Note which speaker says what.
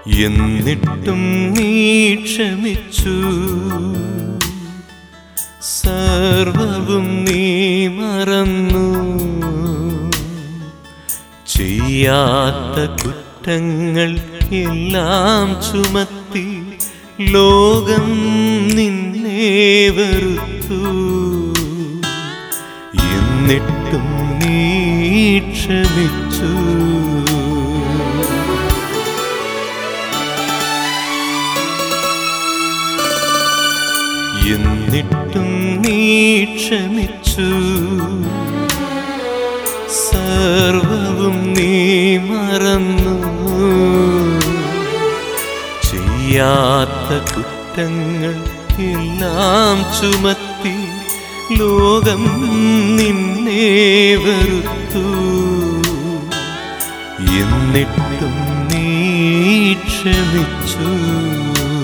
Speaker 1: എന്നിട്ടും നീ ക്ഷമിച്ചു സർവവും നീ മറന്നു ചെയ്യാത്ത കുറ്റങ്ങൾ എല്ലാം ചുമത്തി ലോകം നിന്നെ വെറുത്തു എന്നിട്ടും നീ ക്ഷമിച്ചു എന്നിട്ടും നീ ക്ഷമിച്ചു സർവവും നീ മറന്നു ചെയ്യാത്ത കുറ്റങ്ങൾ എല്ലാം ചുമത്തി ലോകം നിന്നെ വെറുത്തു എന്നിട്ടും നീ ക്ഷമിച്ചു